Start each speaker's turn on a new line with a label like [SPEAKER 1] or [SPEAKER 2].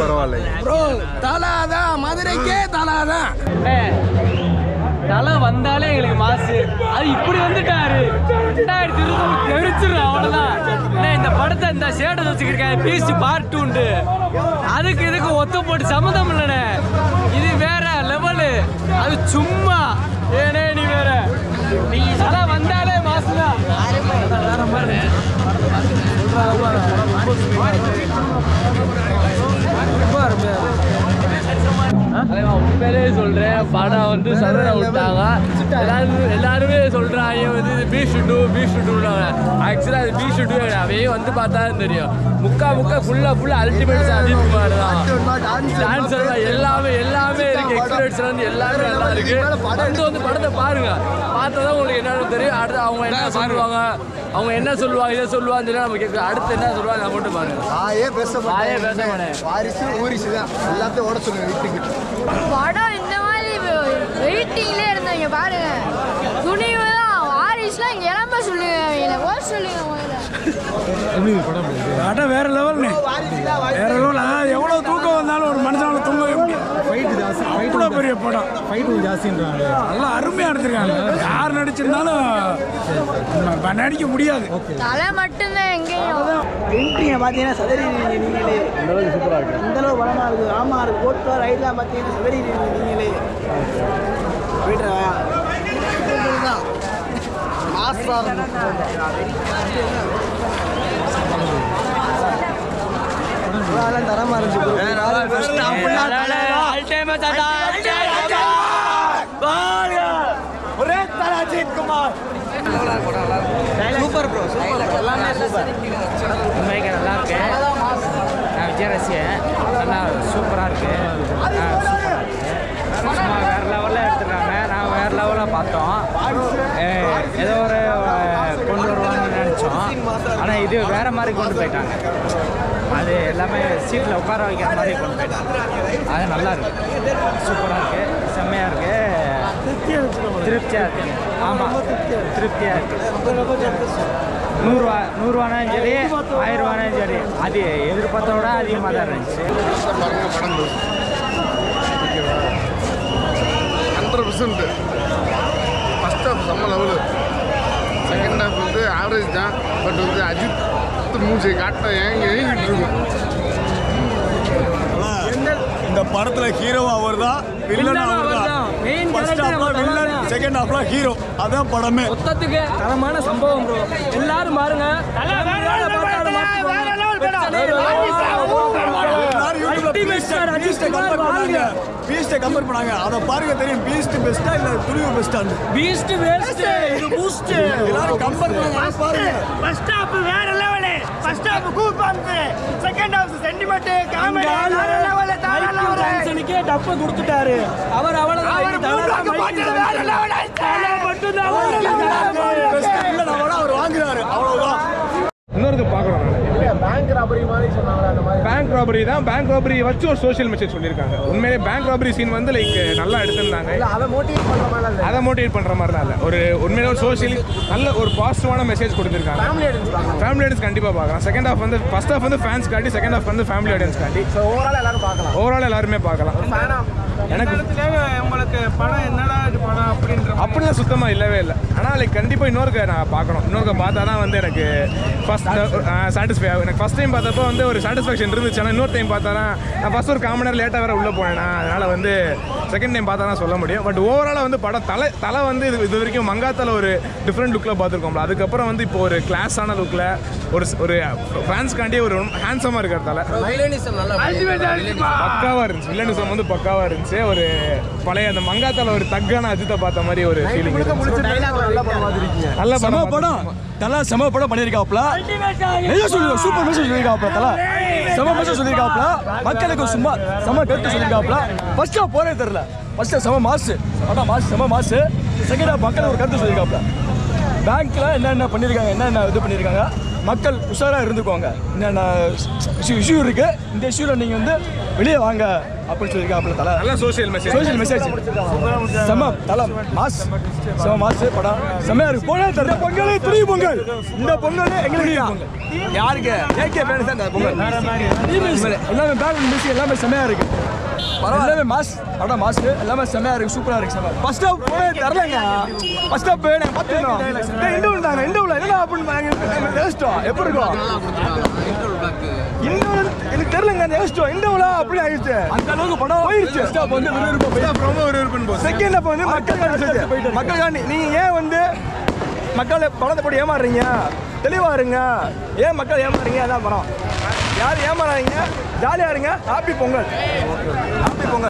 [SPEAKER 1] பரவாயில்லைங்க
[SPEAKER 2] ப்ரோ தலாதான் மதுரைக்கே தலாதான்
[SPEAKER 3] தலை வந்தாலே எங்களுக்கு மாசு அது இப்படி வந்துட்டாரு ரெண்டாயிரத்தி இருபது தெரிச்சிடும் அவ்வளவுதான் அண்ணே, இந்த படத்தை இந்த ஷேடை வச்சுக்கிருக்கேன் பீஸ் பார்ட் டூண்டு அதுக்கு இதுக்கு ஒத்து போட்டு சம்மந்தம் இல்லைண்ணே இது வேற லெவலு அது சும்மா ஏனே நீ வேற நீ தலை வந்தாலே மாசுதான் வேற மாதிரி அதான் உண்மையிலே சொல்றேன் படம் வந்து சதுர விட்டாங்க எல்லாரும் எல்லாருமே சொல்றாங்க வந்து இது பி ஷுட்டு பி ஷுட்டுனாங்க ஆக்சுவலாக அது பி ஷுட்டு அவையே வந்து பார்த்தா தான் தெரியும் முக்கா முக்கா ஃபுல்லா ஃபுல்லா அல்டிமேட் அஜித் குமார் தான் டான்ஸ் எல்லாமே எல்லாமே இருக்கு எக்ஸ்பீரியன்ஸ் வந்து எல்லாமே நல்லா இருக்கு வந்து வந்து படத்தை பாருங்க பார்த்தா தான் உங்களுக்கு என்னன்னு தெரியும் அடுத்து அவங்க என்ன சொல்லுவாங்க அவங்க என்ன சொல்லுவாங்க இதை சொல்லுவாங்க சொல்லி நம்ம கேட்க அடுத்து என்ன சொல்லுவாங்க அதை மட்டும் பாருங்க
[SPEAKER 4] நாயே பேச
[SPEAKER 3] நாயே
[SPEAKER 4] மாட்டேன்
[SPEAKER 3] பேச மாட்டேன்.
[SPEAKER 4] வாரிசு ஊரிசு தான் எல்லாத்தையும் ஓட சொல்லுங்க வீட்டுக்கு
[SPEAKER 5] படம் இந்த மாதிரி வெயிட்டிங்லேயே இருந்தவங்க பாருங்க துணிவு தான் வாரிசுலாம் இங்கே இளம்ப சொல்லுங்க அவங்கள ஓட சொல்லுங்க முதல்ல
[SPEAKER 2] படம் வேற லெவல்னு வேற லெவல் அதாவது எவ்வளவு தூக்கம் வந்தாலும் ஒரு மனுஷனால தூங்கவே முடியாது
[SPEAKER 6] ஃபைட்டு ஜாஸ்தி
[SPEAKER 2] அவ்வளோ பெரிய படம்
[SPEAKER 6] ஃபைட்டு ஜாஸ்தின்றாங்க
[SPEAKER 2] நல்லா அருமையா எடுத்திருக்காங்க யார் நடிச்சிருந்தாலும் நம்ம நடிக்க முடியாது
[SPEAKER 5] தலை மட்டும்தான் எங்கேயும்
[SPEAKER 7] என்ட்ரியை பார்த்தீங்கன்னா சதறிடுவீங்க நீங்களே இந்த அளவு பலமாக இருக்குது ஆமாம் அது போட்டு ரைட்லாம் பார்த்தீங்கன்னா சதறிடுவீங்க நீங்களே போய்ட்டுறா
[SPEAKER 4] தரமா இருந்துச்சு
[SPEAKER 7] சூப்பர் ப்ரோ சூப்பர் எல்லாமே சூப்பர்
[SPEAKER 3] உண்மைக்கு நல்லா இருக்கு நான் விஜய் ரசிகன் நல்லா சூப்பராக இருக்கு ஆ, சூப்பரா இருக்கு. சும்மா வேற லெவலில் எடுத்துருக்காங்க நான் வேற லெவலில் பார்த்தோம் ஏ, ஏதோ ஒரு அஹ், கொண்டு வருவாங்கன்னு நினச்சோம் ஆனால் இது வேற மாதிரி கொண்டு போயிட்டாங்க அது எல்லாமே சீட்டில் உட்கார வைக்கிற மாதிரி கொண்டு போயிட்டாங்க அது நல்லா இருக்கு சூப்பராக இருக்கு செம்மையாக இருக்கு திருப்தியாக இருக்கு ஆமாம் திருப்தியாக இருக்கு நூறுரூவா நூறுரூவானாலும் சரி ஆயிரம் ரூபானாலும் சரி அது எதிர்பார்த்த விட அதிகமாக தான் இருந்துச்சு
[SPEAKER 1] பாருங்க படம் ஹண்ட்ரட் பர்சன்ட் ஃபஸ்ட் ஹாஃப் செம்ம லெவலு செகண்ட் ஹாஃப் வந்து ஆவரேஜ் தான் பட் வந்து அஜித் மூஞ்சி காட்ட ஏங்க ஏங்கிட்டு இருக்கும்
[SPEAKER 8] இந்த படத்துல ஹீரோவா அவர் தான் வில்லன்
[SPEAKER 3] Villain
[SPEAKER 8] அவர்
[SPEAKER 3] அவர்தான்.
[SPEAKER 8] தான்
[SPEAKER 3] Main
[SPEAKER 8] ஃபர்ஸ்ட்
[SPEAKER 3] character
[SPEAKER 8] ஹாஃப்ல
[SPEAKER 3] அவர்
[SPEAKER 8] வில்லன்
[SPEAKER 3] தான்.
[SPEAKER 8] செகண்ட் ஹாஃப்ல ஹீரோ அதான் படமே
[SPEAKER 3] மொத்தத்துக்கு தரமான சம்பவம் ப்ரோ எல்லாரும் பாருங்க
[SPEAKER 8] எல்லாரும் யூடியூப்ல பீஸ்ட கம்பேர் பண்ணாங்க பீஸ்ட கம்பேர் பண்ணாங்க அத பாருங்க தெரியும் பீஸ்ட் பெஸ்டா இல்ல துணிவு பெஸ்டா
[SPEAKER 3] பீஸ்ட் வேஸ்ட் இது பூஸ்ட்
[SPEAKER 8] எல்லாரும் கம்பேர் பண்ணாங்க பாருங்க
[SPEAKER 7] ஃபர்ஸ்ட் ஹாஃப் வேற லெவலு ஃபர்ஸ்ட் ஹாஃப் கூல் பாந்து செகண்ட் ஹாஃப் சென்டிமெண்ட் காமெடி வேற லெவலு தான லெவலு
[SPEAKER 3] டப்ப கொடுத்துட்டாரு அவர்
[SPEAKER 7] அவர் மூணாக்கு பாட்டு வேற லெவலு
[SPEAKER 8] பெஸ்ட் இல்ல நான் அவர் வாங்குறாரு அவ்வளவுதான்
[SPEAKER 1] இன்னொருக்கு பார்க்குறோம்
[SPEAKER 4] பேங்க் ராபரி மாதிரி சொன்னாங்களே அந்த மாதிரி
[SPEAKER 1] பேங்க் ராபரி தான் பேங்க் ராபரி வச்சு ஒரு சோஷியல் மெசேஜ் சொல்லியிருக்காங்க உண்மையிலே பேங்க் ராபரி சீன் வந்து லைக் நல்லா எடுத்திருந்தாங்க
[SPEAKER 4] அதை மோட்டிவேட் பண்ற மாதிரி இல்லை
[SPEAKER 1] அதை மோட்டிவேட் பண்ணுற மாதிரி தான் இல்லை ஒரு உண்மையிலே ஒரு சோஷியலி நல்ல ஒரு பாசிட்டிவான மெசேஜ் கொடுத்துருக்காங்க
[SPEAKER 4] ஃபேமிலி ஆடியன்ஸ் பார்க்கலாம்
[SPEAKER 1] ஃபேமிலி ஆடியன்ஸ் கண்டிப்பாக பார்க்கலாம் செகண்ட் ஹாஃப் வந்து ஃபர்ஸ்ட் ஹாஃப் வந்து ஃபேன்ஸ் காட்டி செகண்ட் ஹாஃப் வந்து ஃபேமிலி ஆடியன்ஸ் காட்டி
[SPEAKER 4] ஸோ ஓவரால் எல்லாரும் பார்க்கலாம்
[SPEAKER 1] ஓவரால் எல்லாருமே பார்க்கலாம் எனக்கு
[SPEAKER 7] உங்களுக்கு படம் என்னடா இது படம் அப்படின்ற
[SPEAKER 1] அப்படிலாம் சுத்தமாக இல்லவே இல்லை ஆனால் லைக் கண்டிப்பாக இன்னொருக்க நான் பார்க்கணும் இன்னொருக்க பார்த்தா தான் வந்து எனக்கு ஃபஸ்ட் சாட்டிஸ்ஃபை ஆகும் எனக்கு ஃபஸ்ட் டைம் பார்த்தப்போ வந்து ஒரு சாட்டிஸ்ஃபேக்ஷன் இருந்துச்சு ஆனால் இன்னொரு டைம் பார்த்தா தான் நான் ஃபஸ்ட் ஒரு காமன் நேரம் லேட்டாக வேறு உள்ளே போனேன்னா அதனால் வந்து செகண்ட் டைம் பார்த்தா தான் சொல்ல முடியும் பட் ஓவராலாக வந்து படம் தலை தலை வந்து இது இது வரைக்கும் மங்காத்தால ஒரு டிஃப்ரெண்ட் லுக்கில் பார்த்துருக்கோம்ல அதுக்கப்புறம் வந்து இப்போ ஒரு கிளாஸான லுக்கில் ஒரு ஒரு ஃபேன்ஸ்காண்டி ஒரு ஹேண்ட்ஸமாக இருக்கிற தலை பக்காவாக இருந்துச்சு வில்லனிசம் வந்து பக்காவாக இருந்துச்சு ஒரு பழைய அந்த மங்காத்தால ஒரு தக்கான அஜித்தை பார்த்த மாதிரி ஒரு ஃபீலிங்
[SPEAKER 4] டைலாக் நல்லா படம் பார்த்துருக்கீங்க
[SPEAKER 1] நல்ல
[SPEAKER 8] செம
[SPEAKER 1] படம்
[SPEAKER 8] படம் தலா செம படம் பண்ணியிருக்காப்ல என்ன சொல்லுங்க சூப்பர் மெசேஜ் சொல்லியிருக்காப்ல தலா செம மெசேஜ் சொல்லியிருக்காப்ல மக்களுக்கு சும்மா செம கருத்து சொல்லியிருக்காப்ல ஃபர்ஸ்ட் ஹாஃப் போறே தெரியல ஃபர்ஸ்ட் செம மாசு அதான் மாசு செம மாசு செகண்ட் ஹாஃப் மக்களுக்கு ஒரு கருத்து சொல்லியிருக்காப்ல பேங்க்ல என்னென்ன பண்ணியிருக்காங்க என்னென்ன இது பண்ணியிருக்காங்க மக்கள் உஷாராக இருந்துக்கோங்க என்னென்ன இஷ்யூ இருக்கு இந்த இஷ்யூவில் நீங்கள் வந்து வெளியே வாங்க அப்படின்னு சொல்லியிருக்காப்புல தலை
[SPEAKER 1] நல்ல சோஷியல் மெசேஜ்
[SPEAKER 8] சோஷியல் மெசேஜ் செம்ம தலம் மாஸ் செம்ம மாஸ் படம் செம்மையா இருக்கு பொங்கல் தர பொங்கல் துணி பொங்கல் இந்த பொங்கல் எங்களுக்கு பொங்கல் யாருக்கு ஏகே ஃபேன்ஸ் தான் இந்த பொங்கல் எல்லாமே பேக்ரவுண்ட் மியூசிக் எல்லாமே செம்மையா இருக்கு எல்லாமே மாஸ் படம் மாஸ் எல்லாமே செம்மையா இருக்கு சூப்பரா இருக்கு செம்ம ஃபர்ஸ்ட் ஹாஃப் தரலங்க ஃபர்ஸ்ட் ஹாஃப் நாங்க பார்த்துருந்தோம் இந்த விட்டாங்க இந்த உள்ள என்ன அப்படின்னு யோசிச்சோம் எப்படி இருக்கும் இன்னும் எனக்கு தெரியலங்க அந்த யோசிச்சோம் இந்த உள்ள அப்படி ஆயிடுச்சு அந்த அளவுக்கு படம் போயிடுச்சு ஃபர்ஸ்ட் ஹாஃப் வந்து விறுவிறுப்பா
[SPEAKER 1] ரொம்ப விறுவிறுப்புன்னு போகுது
[SPEAKER 8] செகண்ட் அப்போ வந்து மக்கள் மக்கள் நீங்க ஏன் வந்து மக்களை பணத்தை போட்டு ஏமாறுறீங்க தெளிவா இருங்க ஏன் மக்கள் ஏமாறுறீங்க அதான் படம் யார் ஏமாறாதீங்க ஜாலியா இருங்க ஹாப்பி பொங்கல் ஹாப்பி பொங்கல்